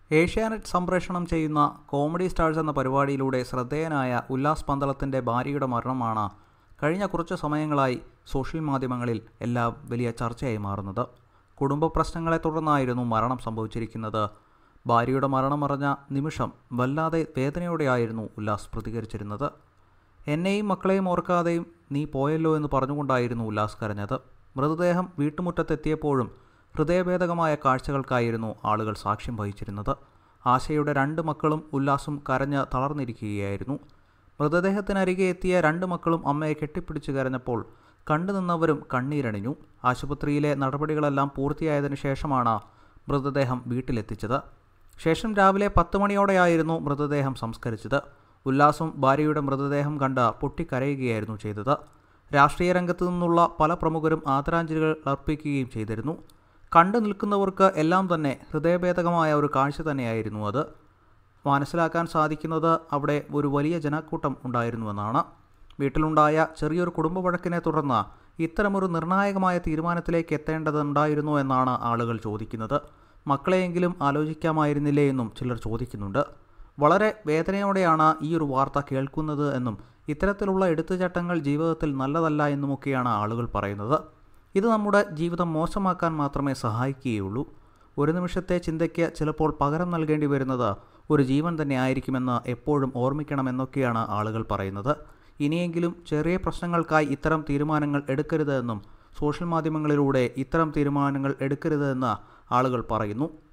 ഏഷ്യാനെറ്റ് സംപ്രേഷണം ചെയ്യുന്ന comedy stars എന്ന പരിപാടിയിലൂടെ ശ്രദ്ധേയനായ ഉല്ലാസ് പന്തളത്തിൻ്റെ ഭാര്യയുടെ മരണമാണ് കഴിഞ്ഞ കുറച്ച് സമയങ്ങളായി സോഷ്യൽ മാധ്യമങ്ങളിൽ എല്ലാം വലിയ ചർച്ചയായി മാറുന്നത് കുടുംബ പ്രശ്നങ്ങളെ തുടർന്നായിരുന്നു മരണം സംഭവിച്ചിരിക്കുന്നത് ഭാര്യയുടെ മരണമറിഞ്ഞ നിമിഷം വല്ലാതെ വേദനയോടെയായിരുന്നു ഉല്ലാസ് പ്രതികരിച്ചിരുന്നത് എന്നെയും മക്കളെയും ഓർക്കാതെയും നീ പോയല്ലോ എന്ന് പറഞ്ഞുകൊണ്ടായിരുന്നു ഉല്ലാസ് കരഞ്ഞത് മൃതദേഹം വീട്ടുമുറ്റത്തെത്തിയപ്പോഴും ഹൃദയഭേദകമായ കാഴ്ചകൾക്കായിരുന്നു ആളുകൾ സാക്ഷ്യം വഹിച്ചിരുന്നത് ആശയുടെ രണ്ട് മക്കളും ഉല്ലാസും കരഞ്ഞ് തളർന്നിരിക്കുകയായിരുന്നു മൃതദേഹത്തിനരികെ എത്തിയ രണ്ട് മക്കളും അമ്മയെ കെട്ടിപ്പിടിച്ച് കരഞ്ഞപ്പോൾ കണ്ടുനിന്നവരും കണ്ണീരണിഞ്ഞു ആശുപത്രിയിലെ നടപടികളെല്ലാം പൂർത്തിയായതിനു ശേഷമാണ് മൃതദേഹം വീട്ടിലെത്തിച്ചത് ശേഷം രാവിലെ പത്ത് മണിയോടെയായിരുന്നു മൃതദേഹം സംസ്കരിച്ചത് ഉല്ലാസും ഭാര്യയുടെ മൃതദേഹം കണ്ട് പൊട്ടിക്കരയുകയായിരുന്നു ചെയ്തത് രാഷ്ട്രീയ രംഗത്തു നിന്നുള്ള പല പ്രമുഖരും ആദരാഞ്ജലികൾ അർപ്പിക്കുകയും ചെയ്തിരുന്നു കണ്ടു നിൽക്കുന്നവർക്ക് എല്ലാം തന്നെ ഹൃദയഭേദകമായ ഒരു കാഴ്ച തന്നെയായിരുന്നു അത് മനസ്സിലാക്കാൻ സാധിക്കുന്നത് അവിടെ ഒരു വലിയ ജനക്കൂട്ടം ഉണ്ടായിരുന്നുവെന്നാണ് വീട്ടിലുണ്ടായ ചെറിയൊരു കുടുംബ വഴക്കിനെ തുടർന്ന് ഇത്തരമൊരു നിർണായകമായ തീരുമാനത്തിലേക്ക് എത്തേണ്ടതുണ്ടായിരുന്നു എന്നാണ് ആളുകൾ ചോദിക്കുന്നത് മക്കളെയെങ്കിലും ആലോചിക്കാമായിരുന്നില്ലേ എന്നും ചിലർ ചോദിക്കുന്നുണ്ട് വളരെ വേദനയോടെയാണ് ഈ ഒരു വാർത്ത കേൾക്കുന്നത് എന്നും ഇത്തരത്തിലുള്ള എടുത്തുചാട്ടങ്ങൾ ജീവിതത്തിൽ നല്ലതല്ല എന്നുമൊക്കെയാണ് ആളുകൾ പറയുന്നത് ഇത് നമ്മുടെ ജീവിതം മോശമാക്കാൻ മാത്രമേ സഹായിക്കുകയുള്ളൂ ഒരു നിമിഷത്തെ ചിന്തയ്ക്ക് ചിലപ്പോൾ പകരം നൽകേണ്ടി വരുന്നത് ഒരു ജീവൻ തന്നെ ആയിരിക്കുമെന്ന് എപ്പോഴും ഓർമ്മിക്കണമെന്നൊക്കെയാണ് ആളുകൾ പറയുന്നത് ഇനിയെങ്കിലും ചെറിയ പ്രശ്നങ്ങൾക്കായി ഇത്തരം തീരുമാനങ്ങൾ എടുക്കരുത് എന്നും സോഷ്യൽ മാധ്യമങ്ങളിലൂടെ ഇത്തരം തീരുമാനങ്ങൾ എടുക്കരുത് എന്ന് ആളുകൾ പറയുന്നു